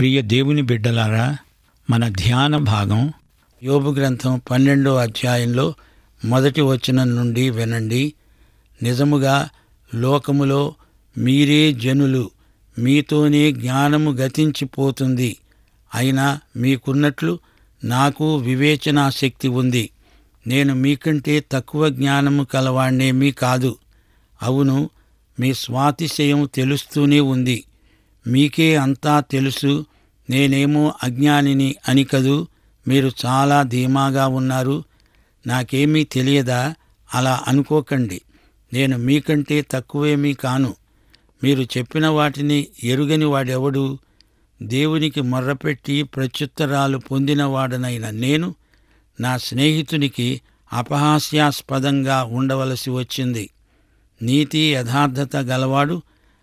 ప్రియ దేవుని బిడ్డలారా మన ధ్యాన భాగం యోబు గ్రంథం పన్నెండో అధ్యాయంలో మొదటి వచనం నుండి వినండి నిజముగా లోకములో మీరే జనులు మీతోనే జ్ఞానము గతించిపోతుంది అయినా మీకున్నట్లు నాకు వివేచనా శక్తి ఉంది నేను మీకంటే తక్కువ జ్ఞానము కలవాణ్ణేమీ కాదు అవును మీ స్వాతిశయం తెలుస్తూనే ఉంది మీకే అంతా తెలుసు నేనేమో అజ్ఞానిని అని కదూ మీరు చాలా ధీమాగా ఉన్నారు నాకేమీ తెలియదా అలా అనుకోకండి నేను మీకంటే తక్కువేమీ కాను మీరు చెప్పిన వాటిని ఎరుగని వాడెవడు దేవునికి మొర్రపెట్టి ప్రత్యుత్తరాలు పొందినవాడనైన నేను నా స్నేహితునికి అపహాస్యాస్పదంగా ఉండవలసి వచ్చింది నీతి యథార్థత గలవాడు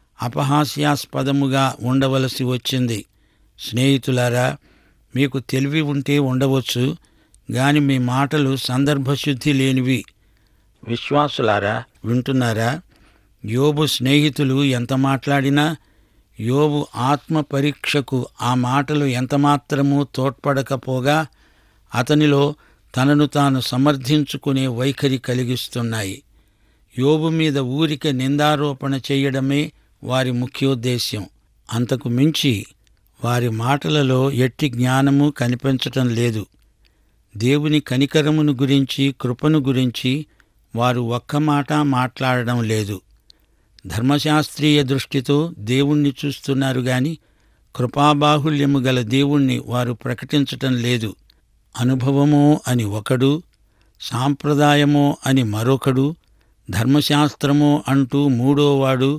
అపహాస్యాస్పదముగా ఉండవలసి వచ్చింది స్నేహితులారా మీకు తెలివి ఉంటే ఉండవచ్చు గాని మీ మాటలు సందర్భశుద్ధి లేనివి విశ్వాసులారా వింటున్నారా యోబు స్నేహితులు ఎంత మాట్లాడినా యోబు ఆత్మ పరీక్షకు ఆ మాటలు ఎంతమాత్రమూ తోడ్పడకపోగా అతనిలో తనను తాను సమర్థించుకునే వైఖరి కలిగిస్తున్నాయి యోబు మీద ఊరిక నిందారోపణ చేయడమే వారి ముఖ్యోద్దేశ్యం అంతకు మించి వారి మాటలలో ఎట్టి జ్ఞానము కనిపించటం లేదు దేవుని కనికరమును గురించి కృపను గురించి వారు ఒక్క మాట మాట్లాడడం లేదు ధర్మశాస్త్రీయ దృష్టితో దేవుణ్ణి చూస్తున్నారు గాని కృపాబాహుల్యము గల దేవుణ్ణి వారు ప్రకటించటం లేదు అనుభవమో అని ఒకడు సాంప్రదాయమో అని మరొకడు ధర్మశాస్త్రమో అంటూ మూడోవాడు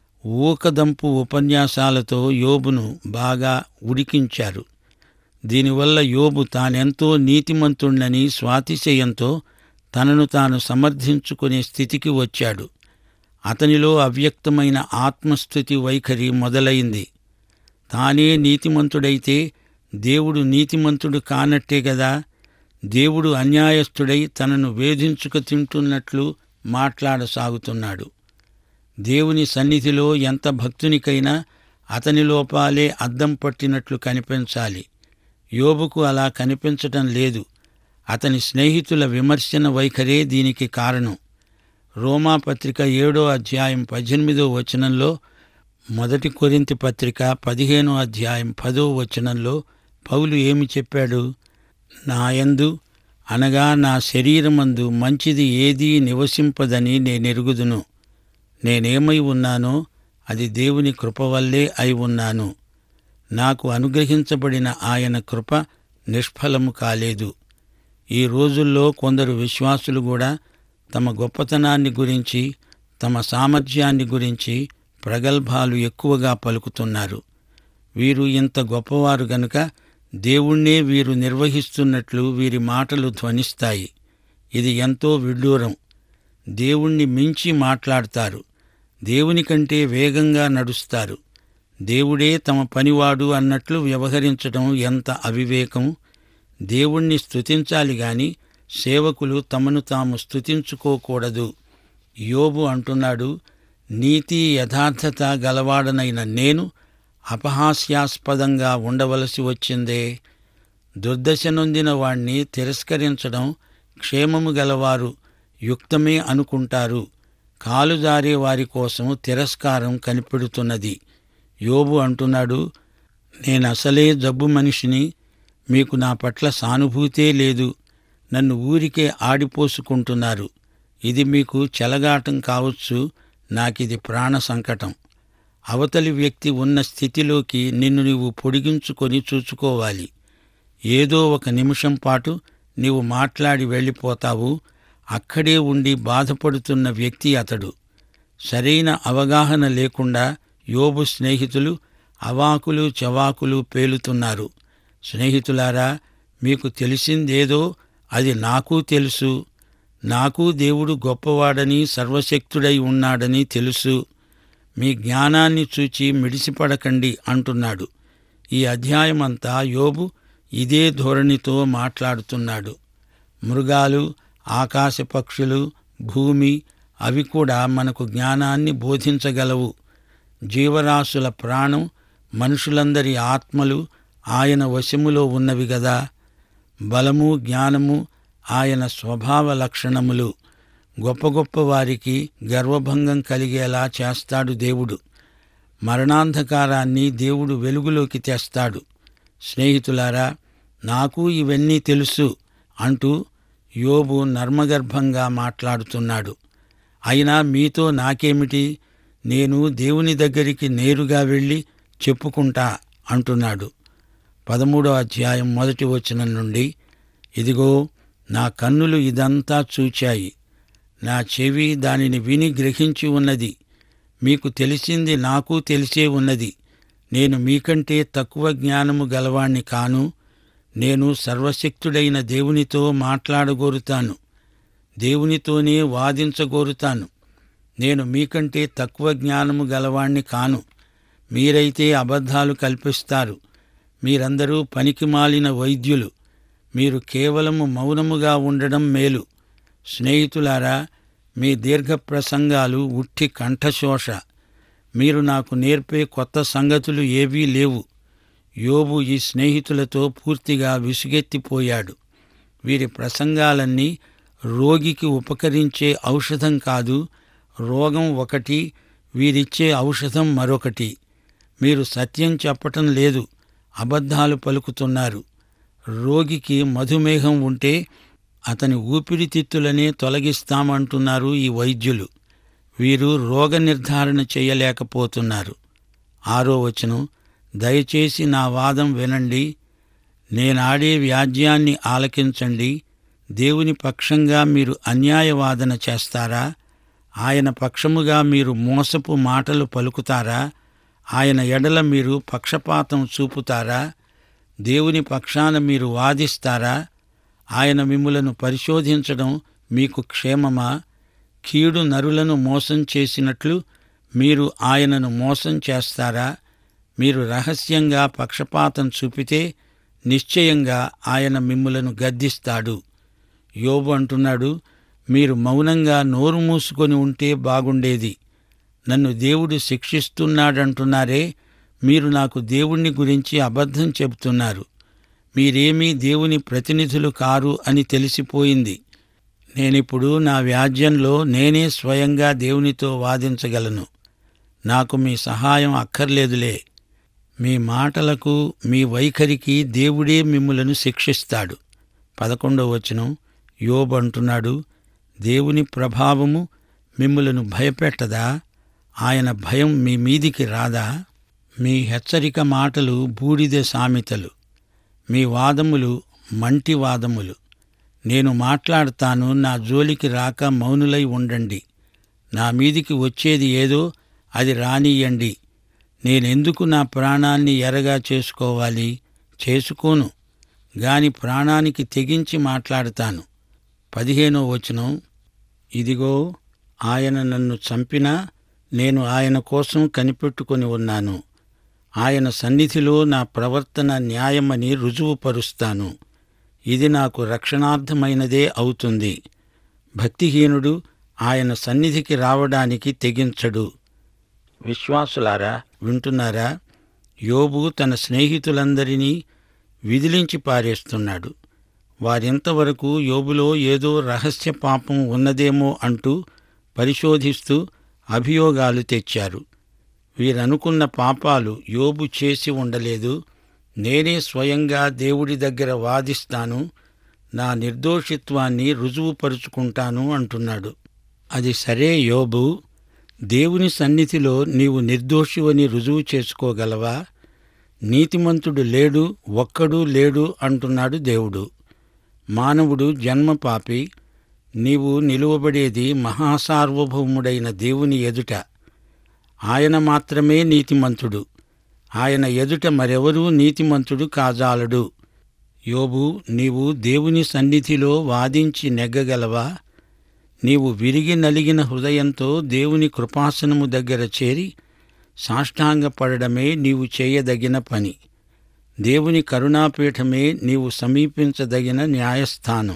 ఊకదంపు ఉపన్యాసాలతో యోబును బాగా ఉడికించారు దీనివల్ల యోబు తానెంతో నీతిమంతుణ్ణని స్వాతిశయంతో తనను తాను సమర్థించుకునే స్థితికి వచ్చాడు అతనిలో అవ్యక్తమైన ఆత్మస్థుతి వైఖరి మొదలైంది తానే నీతిమంతుడైతే దేవుడు నీతిమంతుడు కానట్టే గదా దేవుడు అన్యాయస్థుడై తనను వేధించుక తింటున్నట్లు మాట్లాడసాగుతున్నాడు దేవుని సన్నిధిలో ఎంత భక్తునికైనా అతని లోపాలే అద్దం పట్టినట్లు కనిపించాలి యోబుకు అలా కనిపించటం లేదు అతని స్నేహితుల విమర్శన వైఖరే దీనికి కారణం రోమాపత్రిక ఏడో అధ్యాయం పద్దెనిమిదో వచనంలో మొదటి కొరింతి పత్రిక పదిహేనో అధ్యాయం పదో వచనంలో పౌలు ఏమి చెప్పాడు నాయందు అనగా నా శరీరమందు మంచిది ఏదీ నివసింపదని నేనెరుగుదును నేనేమై ఉన్నానో అది దేవుని కృప వల్లే అయి ఉన్నాను నాకు అనుగ్రహించబడిన ఆయన కృప నిష్ఫలము కాలేదు ఈ రోజుల్లో కొందరు విశ్వాసులు కూడా తమ గొప్పతనాన్ని గురించి తమ సామర్థ్యాన్ని గురించి ప్రగల్భాలు ఎక్కువగా పలుకుతున్నారు వీరు ఇంత గొప్పవారు గనుక దేవుణ్ణే వీరు నిర్వహిస్తున్నట్లు వీరి మాటలు ధ్వనిస్తాయి ఇది ఎంతో విడ్డూరం దేవుణ్ణి మించి మాట్లాడతారు దేవుని కంటే వేగంగా నడుస్తారు దేవుడే తమ పనివాడు అన్నట్లు వ్యవహరించడం ఎంత అవివేకం దేవుణ్ణి స్తుతించాలి గాని సేవకులు తమను తాము స్తుతించుకోకూడదు యోబు అంటున్నాడు నీతి యథార్థత గలవాడనైన నేను అపహాస్యాస్పదంగా ఉండవలసి వచ్చిందే దుర్దశ నొందిన వాణ్ణి తిరస్కరించడం క్షేమము గలవారు యుక్తమే అనుకుంటారు కాలు జారే వారి కోసం తిరస్కారం కనిపెడుతున్నది యోబు అంటున్నాడు నేనసలే జబ్బు మనిషిని మీకు నా పట్ల సానుభూతే లేదు నన్ను ఊరికే ఆడిపోసుకుంటున్నారు ఇది మీకు చెలగాటం కావచ్చు నాకిది ప్రాణ సంకటం అవతలి వ్యక్తి ఉన్న స్థితిలోకి నిన్ను నీవు పొడిగించుకొని చూచుకోవాలి ఏదో ఒక నిమిషం పాటు నీవు మాట్లాడి వెళ్ళిపోతావు అక్కడే ఉండి బాధపడుతున్న వ్యక్తి అతడు సరైన అవగాహన లేకుండా యోబు స్నేహితులు అవాకులు చవాకులు పేలుతున్నారు స్నేహితులారా మీకు తెలిసిందేదో అది నాకు తెలుసు నాకు దేవుడు గొప్పవాడని సర్వశక్తుడై ఉన్నాడని తెలుసు మీ జ్ఞానాన్ని చూచి మిడిసిపడకండి అంటున్నాడు ఈ అధ్యాయమంతా యోబు ఇదే ధోరణితో మాట్లాడుతున్నాడు మృగాలు ఆకాశ పక్షులు భూమి అవి కూడా మనకు జ్ఞానాన్ని బోధించగలవు జీవరాశుల ప్రాణం మనుషులందరి ఆత్మలు ఆయన వశములో ఉన్నవి గదా బలము జ్ఞానము ఆయన స్వభావ లక్షణములు గొప్ప గొప్ప వారికి గర్వభంగం కలిగేలా చేస్తాడు దేవుడు మరణాంధకారాన్ని దేవుడు వెలుగులోకి తెస్తాడు స్నేహితులారా నాకు ఇవన్నీ తెలుసు అంటూ యోబు నర్మగర్భంగా మాట్లాడుతున్నాడు అయినా మీతో నాకేమిటి నేను దేవుని దగ్గరికి నేరుగా వెళ్ళి చెప్పుకుంటా అంటున్నాడు పదమూడో అధ్యాయం మొదటి వచనం నుండి ఇదిగో నా కన్నులు ఇదంతా చూచాయి నా చెవి దానిని విని గ్రహించి ఉన్నది మీకు తెలిసింది నాకు తెలిసే ఉన్నది నేను మీకంటే తక్కువ జ్ఞానము గలవాణ్ణి కాను నేను సర్వశక్తుడైన దేవునితో మాట్లాడగోరుతాను దేవునితోనే వాదించగోరుతాను నేను మీకంటే తక్కువ జ్ఞానము గలవాణ్ణి కాను మీరైతే అబద్ధాలు కల్పిస్తారు మీరందరూ పనికిమాలిన వైద్యులు మీరు కేవలము మౌనముగా ఉండడం మేలు స్నేహితులారా మీ దీర్ఘ ప్రసంగాలు ఉట్టి కంఠశోష మీరు నాకు నేర్పే కొత్త సంగతులు ఏవీ లేవు యోబు ఈ స్నేహితులతో పూర్తిగా విసుగెత్తిపోయాడు వీరి ప్రసంగాలన్నీ రోగికి ఉపకరించే ఔషధం కాదు రోగం ఒకటి వీరిచ్చే ఔషధం మరొకటి మీరు సత్యం చెప్పటం లేదు అబద్ధాలు పలుకుతున్నారు రోగికి మధుమేహం ఉంటే అతని ఊపిరితిత్తులనే తొలగిస్తామంటున్నారు ఈ వైద్యులు వీరు రోగ నిర్ధారణ చేయలేకపోతున్నారు ఆరో వచనం దయచేసి నా వాదం వినండి నేనాడే వ్యాజ్యాన్ని ఆలకించండి దేవుని పక్షంగా మీరు అన్యాయవాదన చేస్తారా ఆయన పక్షముగా మీరు మోసపు మాటలు పలుకుతారా ఆయన ఎడల మీరు పక్షపాతం చూపుతారా దేవుని పక్షాన మీరు వాదిస్తారా ఆయన మిమ్ములను పరిశోధించడం మీకు క్షేమమా కీడు నరులను మోసం చేసినట్లు మీరు ఆయనను మోసం చేస్తారా మీరు రహస్యంగా పక్షపాతం చూపితే నిశ్చయంగా ఆయన మిమ్ములను గద్దిస్తాడు యోబు అంటున్నాడు మీరు మౌనంగా నోరు మూసుకొని ఉంటే బాగుండేది నన్ను దేవుడు శిక్షిస్తున్నాడంటున్నారే మీరు నాకు దేవుణ్ణి గురించి అబద్ధం చెబుతున్నారు మీరేమీ దేవుని ప్రతినిధులు కారు అని తెలిసిపోయింది నేనిప్పుడు నా వ్యాజ్యంలో నేనే స్వయంగా దేవునితో వాదించగలను నాకు మీ సహాయం అక్కర్లేదులే మీ మాటలకు మీ వైఖరికి దేవుడే మిమ్ములను శిక్షిస్తాడు పదకొండవ వచనం యోబు అంటున్నాడు దేవుని ప్రభావము మిమ్ములను భయపెట్టదా ఆయన భయం మీ మీదికి రాదా మీ హెచ్చరిక మాటలు బూడిద సామెతలు మీ వాదములు మంటి వాదములు నేను మాట్లాడతాను నా జోలికి రాక మౌనులై ఉండండి నా మీదికి వచ్చేది ఏదో అది రానియండి నేనెందుకు నా ప్రాణాన్ని ఎరగా చేసుకోవాలి చేసుకోను గాని ప్రాణానికి తెగించి మాట్లాడతాను పదిహేనో వచనం ఇదిగో ఆయన నన్ను చంపినా నేను ఆయన కోసం కనిపెట్టుకొని ఉన్నాను ఆయన సన్నిధిలో నా ప్రవర్తన న్యాయమని రుజువుపరుస్తాను ఇది నాకు రక్షణార్థమైనదే అవుతుంది భక్తిహీనుడు ఆయన సన్నిధికి రావడానికి తెగించడు విశ్వాసులారా వింటున్నారా యోబు తన స్నేహితులందరినీ విదిలించి పారేస్తున్నాడు వారింతవరకు యోబులో ఏదో రహస్య పాపం ఉన్నదేమో అంటూ పరిశోధిస్తూ అభియోగాలు తెచ్చారు వీరనుకున్న పాపాలు యోబు చేసి ఉండలేదు నేనే స్వయంగా దేవుడి దగ్గర వాదిస్తాను నా నిర్దోషిత్వాన్ని రుజువుపరుచుకుంటాను అంటున్నాడు అది సరే యోబు దేవుని సన్నిధిలో నీవు నిర్దోషివని రుజువు చేసుకోగలవా నీతిమంతుడు లేడు ఒక్కడూ లేడు అంటున్నాడు దేవుడు మానవుడు జన్మ పాపి నీవు నిలువబడేది మహాసార్వభౌముడైన దేవుని ఎదుట ఆయన మాత్రమే నీతిమంతుడు ఆయన ఎదుట మరెవరూ నీతిమంతుడు కాజాలడు యోబు నీవు దేవుని సన్నిధిలో వాదించి నెగ్గగలవా నీవు విరిగి నలిగిన హృదయంతో దేవుని కృపాసనము దగ్గర చేరి సాష్టాంగపడడమే నీవు చేయదగిన పని దేవుని కరుణాపీఠమే నీవు సమీపించదగిన న్యాయస్థానం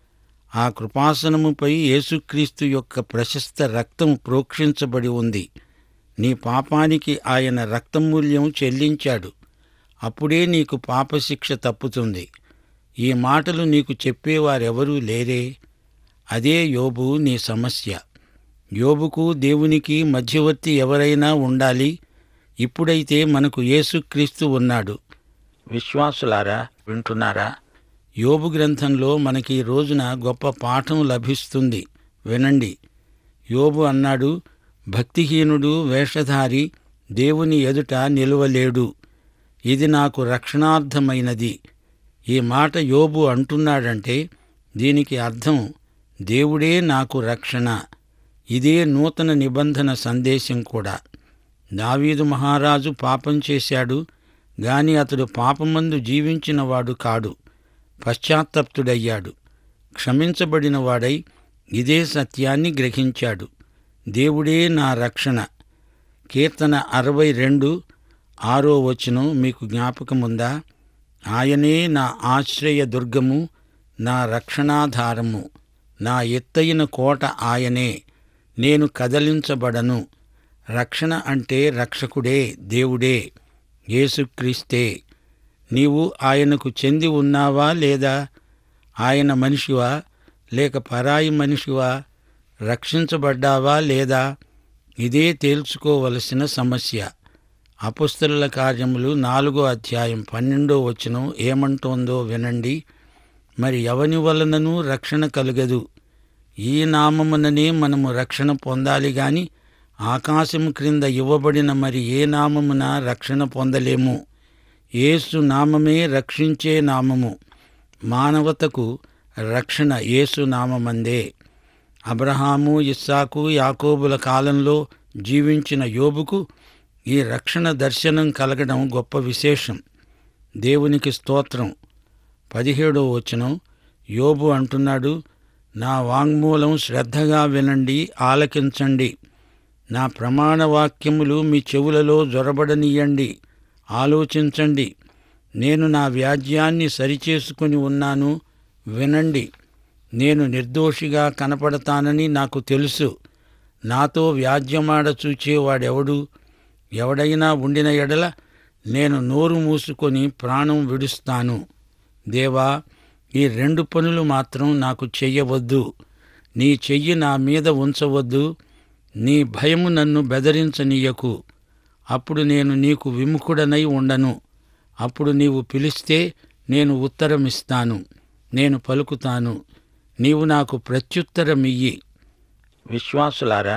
ఆ కృపాసనముపై యేసుక్రీస్తు యొక్క ప్రశస్త రక్తం ప్రోక్షించబడి ఉంది నీ పాపానికి ఆయన రక్తమూల్యం చెల్లించాడు అప్పుడే నీకు పాపశిక్ష తప్పుతుంది ఈ మాటలు నీకు చెప్పేవారెవరూ లేరే అదే యోబు నీ సమస్య యోబుకు దేవునికి మధ్యవర్తి ఎవరైనా ఉండాలి ఇప్పుడైతే మనకు యేసుక్రీస్తు ఉన్నాడు విశ్వాసులారా వింటున్నారా యోబు గ్రంథంలో మనకి ఈ రోజున గొప్ప పాఠం లభిస్తుంది వినండి యోబు అన్నాడు భక్తిహీనుడు వేషధారి దేవుని ఎదుట నిలువలేడు ఇది నాకు రక్షణార్థమైనది ఈ మాట యోబు అంటున్నాడంటే దీనికి అర్థం దేవుడే నాకు రక్షణ ఇదే నూతన నిబంధన సందేశం కూడా దావీదు మహారాజు పాపం చేశాడు గాని అతడు పాపమందు జీవించినవాడు కాడు పశ్చాత్తప్తుడయ్యాడు క్షమించబడిన వాడై ఇదే సత్యాన్ని గ్రహించాడు దేవుడే నా రక్షణ కీర్తన అరవై రెండు ఆరో వచనం మీకు జ్ఞాపకముందా ఆయనే నా ఆశ్రయ దుర్గము నా రక్షణాధారము నా ఎత్తైన కోట ఆయనే నేను కదలించబడను రక్షణ అంటే రక్షకుడే దేవుడే యేసుక్రీస్తే నీవు ఆయనకు చెంది ఉన్నావా లేదా ఆయన మనిషివా లేక పరాయి మనిషివా రక్షించబడ్డావా లేదా ఇదే తేల్చుకోవలసిన సమస్య అపుస్తరుల కార్యములు నాలుగో అధ్యాయం పన్నెండో వచనం ఏమంటోందో వినండి మరి ఎవని వలననూ రక్షణ కలుగదు ఈ నామముననే మనము రక్షణ పొందాలి గాని ఆకాశము క్రింద ఇవ్వబడిన మరి ఏ నామమున రక్షణ పొందలేము యేసు నామమే రక్షించే నామము మానవతకు రక్షణ యేసు నామమందే అబ్రహాము ఇస్సాకు యాకోబుల కాలంలో జీవించిన యోబుకు ఈ రక్షణ దర్శనం కలగడం గొప్ప విశేషం దేవునికి స్తోత్రం పదిహేడో వచనం యోబు అంటున్నాడు నా వాంగ్మూలం శ్రద్ధగా వినండి ఆలకించండి నా ప్రమాణ వాక్యములు మీ చెవులలో జొరబడనీయండి ఆలోచించండి నేను నా వ్యాజ్యాన్ని సరిచేసుకుని ఉన్నాను వినండి నేను నిర్దోషిగా కనపడతానని నాకు తెలుసు నాతో వ్యాజ్యమాడ చూచేవాడెవడు ఎవడైనా ఉండిన ఎడల నేను నోరు మూసుకొని ప్రాణం విడుస్తాను దేవా ఈ రెండు పనులు మాత్రం నాకు చెయ్యవద్దు నీ చెయ్యి నా మీద ఉంచవద్దు నీ భయము నన్ను బెదరించనీయకు అప్పుడు నేను నీకు విముఖుడనై ఉండను అప్పుడు నీవు పిలిస్తే నేను ఉత్తరమిస్తాను నేను పలుకుతాను నీవు నాకు ప్రత్యుత్తరమియ్యి విశ్వాసులారా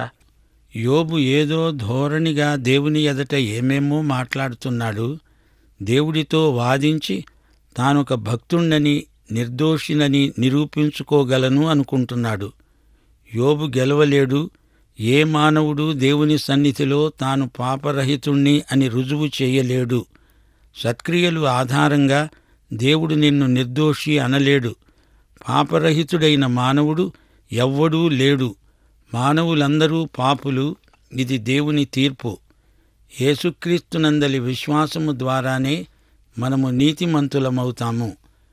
యోబు ఏదో ధోరణిగా దేవుని ఎదట ఏమేమో మాట్లాడుతున్నాడు దేవుడితో వాదించి తానొక భక్తుండని నిర్దోషినని నిరూపించుకోగలను అనుకుంటున్నాడు యోబు గెలవలేడు ఏ మానవుడు దేవుని సన్నిధిలో తాను పాపరహితుణ్ణి అని రుజువు చేయలేడు సత్క్రియలు ఆధారంగా దేవుడు నిన్ను నిర్దోషి అనలేడు పాపరహితుడైన మానవుడు ఎవ్వడూ లేడు మానవులందరూ పాపులు ఇది దేవుని తీర్పు యేసుక్రీస్తునందలి విశ్వాసము ద్వారానే మనము నీతిమంతులమవుతాము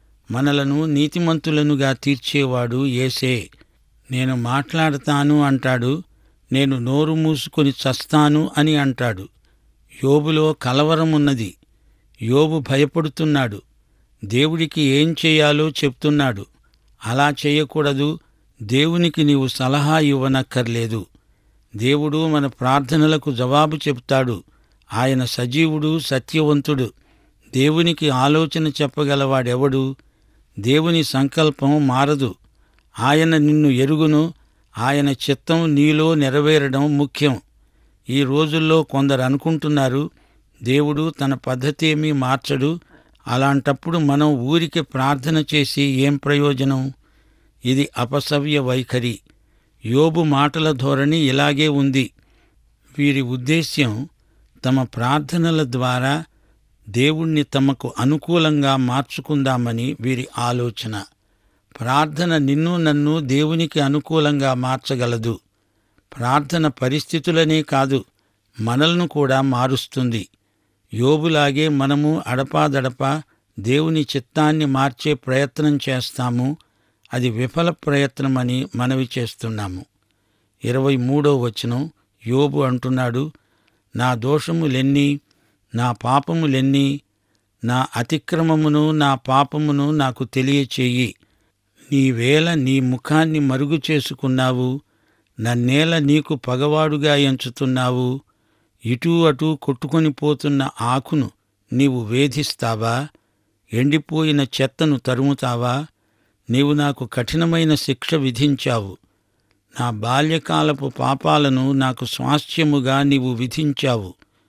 మనలను నీతిమంతులనుగా తీర్చేవాడు ఏసే నేను మాట్లాడతాను అంటాడు నేను నోరు మూసుకొని చస్తాను అని అంటాడు యోబులో కలవరమున్నది యోబు భయపడుతున్నాడు దేవుడికి ఏం చేయాలో చెప్తున్నాడు అలా చేయకూడదు దేవునికి నీవు సలహా ఇవ్వనక్కర్లేదు దేవుడు మన ప్రార్థనలకు జవాబు చెప్తాడు ఆయన సజీవుడు సత్యవంతుడు దేవునికి ఆలోచన చెప్పగలవాడెవడు దేవుని సంకల్పం మారదు ఆయన నిన్ను ఎరుగును ఆయన చిత్తం నీలో నెరవేరడం ముఖ్యం ఈ రోజుల్లో కొందరు అనుకుంటున్నారు దేవుడు తన పద్ధతేమీ మార్చడు అలాంటప్పుడు మనం ఊరికి ప్రార్థన చేసి ఏం ప్రయోజనం ఇది అపసవ్య వైఖరి యోబు మాటల ధోరణి ఇలాగే ఉంది వీరి ఉద్దేశ్యం తమ ప్రార్థనల ద్వారా దేవుణ్ణి తమకు అనుకూలంగా మార్చుకుందామని వీరి ఆలోచన ప్రార్థన నిన్ను నన్ను దేవునికి అనుకూలంగా మార్చగలదు ప్రార్థన పరిస్థితులనే కాదు మనల్ని కూడా మారుస్తుంది యోబులాగే మనము అడపాదడపా దేవుని చిత్తాన్ని మార్చే ప్రయత్నం చేస్తాము అది విఫల ప్రయత్నమని మనవి చేస్తున్నాము ఇరవై మూడో వచనం యోబు అంటున్నాడు నా దోషములెన్ని నా పాపములెన్ని నా అతిక్రమమును నా పాపమును నాకు తెలియచేయి నీవేళ నీ ముఖాన్ని మరుగు చేసుకున్నావు నన్నేల నీకు పగవాడుగా ఎంచుతున్నావు ఇటూ అటూ కొట్టుకొని పోతున్న ఆకును నీవు వేధిస్తావా ఎండిపోయిన చెత్తను తరుముతావా నీవు నాకు కఠినమైన శిక్ష విధించావు నా బాల్యకాలపు పాపాలను నాకు స్వాస్థ్యముగా నీవు విధించావు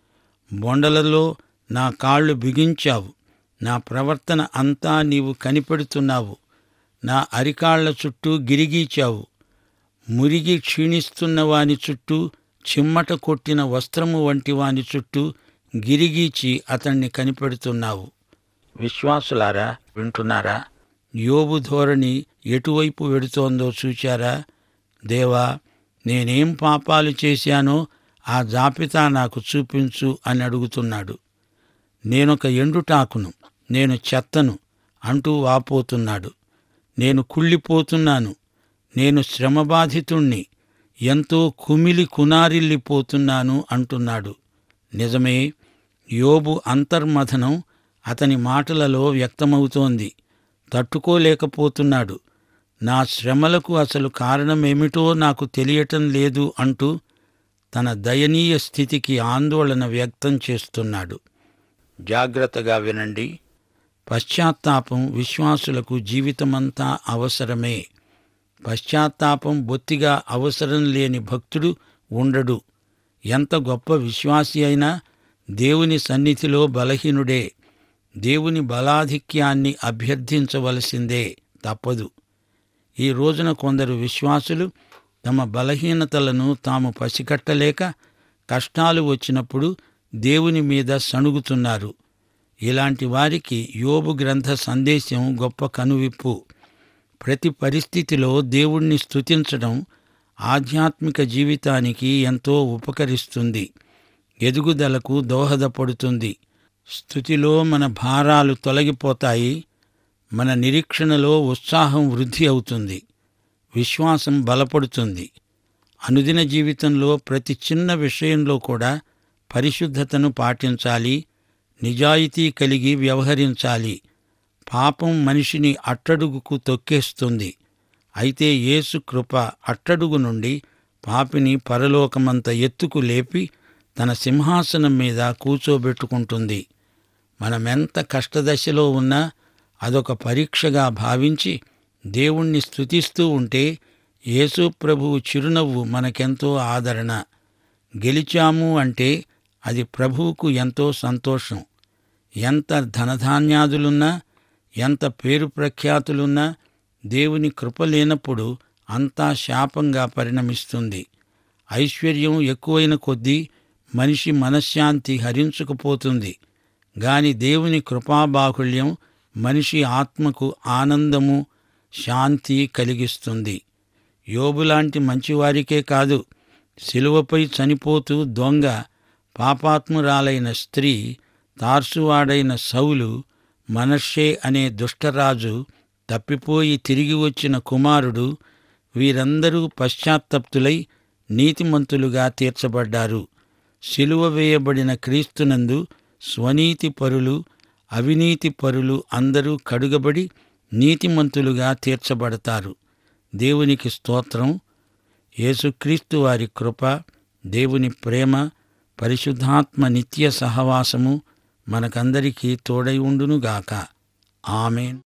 బొండలలో నా కాళ్ళు బిగించావు నా ప్రవర్తన అంతా నీవు కనిపెడుతున్నావు నా అరికాళ్ల చుట్టూ గిరిగీచావు మురిగి క్షీణిస్తున్న వాని చుట్టూ చిమ్మట కొట్టిన వస్త్రము వంటి వాని చుట్టూ గిరిగీచి అతన్ని కనిపెడుతున్నావు విశ్వాసులారా వింటున్నారా యోబు ధోరణి ఎటువైపు వెడుతోందో చూచారా దేవా నేనేం పాపాలు చేశానో ఆ జాబితా నాకు చూపించు అని అడుగుతున్నాడు నేనొక ఎండుటాకును నేను చెత్తను అంటూ వాపోతున్నాడు నేను కుళ్ళిపోతున్నాను నేను శ్రమబాధితుణ్ణి ఎంతో కుమిలి కునారిల్లిపోతున్నాను అంటున్నాడు నిజమే యోబు అంతర్మథనం అతని మాటలలో వ్యక్తమవుతోంది తట్టుకోలేకపోతున్నాడు నా శ్రమలకు అసలు కారణమేమిటో నాకు తెలియటం లేదు అంటూ తన దయనీయ స్థితికి ఆందోళన వ్యక్తం చేస్తున్నాడు జాగ్రత్తగా వినండి పశ్చాత్తాపం విశ్వాసులకు జీవితమంతా అవసరమే పశ్చాత్తాపం బొత్తిగా అవసరం లేని భక్తుడు ఉండడు ఎంత గొప్ప విశ్వాసి అయినా దేవుని సన్నిధిలో బలహీనుడే దేవుని బలాధిక్యాన్ని అభ్యర్థించవలసిందే తప్పదు ఈ రోజున కొందరు విశ్వాసులు తమ బలహీనతలను తాము పసికట్టలేక కష్టాలు వచ్చినప్పుడు దేవుని మీద సణుగుతున్నారు ఇలాంటి వారికి యోబు గ్రంథ సందేశం గొప్ప కనువిప్పు ప్రతి పరిస్థితిలో దేవుణ్ణి స్తుతించడం ఆధ్యాత్మిక జీవితానికి ఎంతో ఉపకరిస్తుంది ఎదుగుదలకు దోహదపడుతుంది స్థుతిలో మన భారాలు తొలగిపోతాయి మన నిరీక్షణలో ఉత్సాహం వృద్ధి అవుతుంది విశ్వాసం బలపడుతుంది అనుదిన జీవితంలో ప్రతి చిన్న విషయంలో కూడా పరిశుద్ధతను పాటించాలి నిజాయితీ కలిగి వ్యవహరించాలి పాపం మనిషిని అట్టడుగుకు తొక్కేస్తుంది అయితే యేసు కృప అట్టడుగు నుండి పాపిని పరలోకమంత ఎత్తుకు లేపి తన సింహాసనం మీద కూచోబెట్టుకుంటుంది మనమెంత కష్టదశలో ఉన్నా అదొక పరీక్షగా భావించి దేవుణ్ణి స్తుతిస్తూ ఉంటే యేసు ప్రభువు చిరునవ్వు మనకెంతో ఆదరణ గెలిచాము అంటే అది ప్రభువుకు ఎంతో సంతోషం ఎంత ధనధాన్యాదులున్నా ఎంత పేరు ప్రఖ్యాతులున్నా దేవుని కృప లేనప్పుడు అంతా శాపంగా పరిణమిస్తుంది ఐశ్వర్యం ఎక్కువైన కొద్దీ మనిషి మనశ్శాంతి హరించుకుపోతుంది గాని దేవుని కృపాబాహుళ్యం మనిషి ఆత్మకు ఆనందము శాంతి కలిగిస్తుంది యోబులాంటి మంచివారికే కాదు శిలువపై చనిపోతూ దొంగ పాపాత్మురాలైన స్త్రీ తార్సువాడైన సౌలు మనషే అనే దుష్టరాజు తప్పిపోయి తిరిగి వచ్చిన కుమారుడు వీరందరూ పశ్చాత్తప్తులై నీతిమంతులుగా తీర్చబడ్డారు శిలువ వేయబడిన క్రీస్తునందు స్వనీతి పరులు అవినీతి పరులు అందరూ కడుగబడి నీతిమంతులుగా తీర్చబడతారు దేవునికి స్తోత్రం యేసుక్రీస్తు వారి కృప దేవుని ప్రేమ పరిశుద్ధాత్మ నిత్య సహవాసము మనకందరికీ తోడై ఉండునుగాక ఆమెన్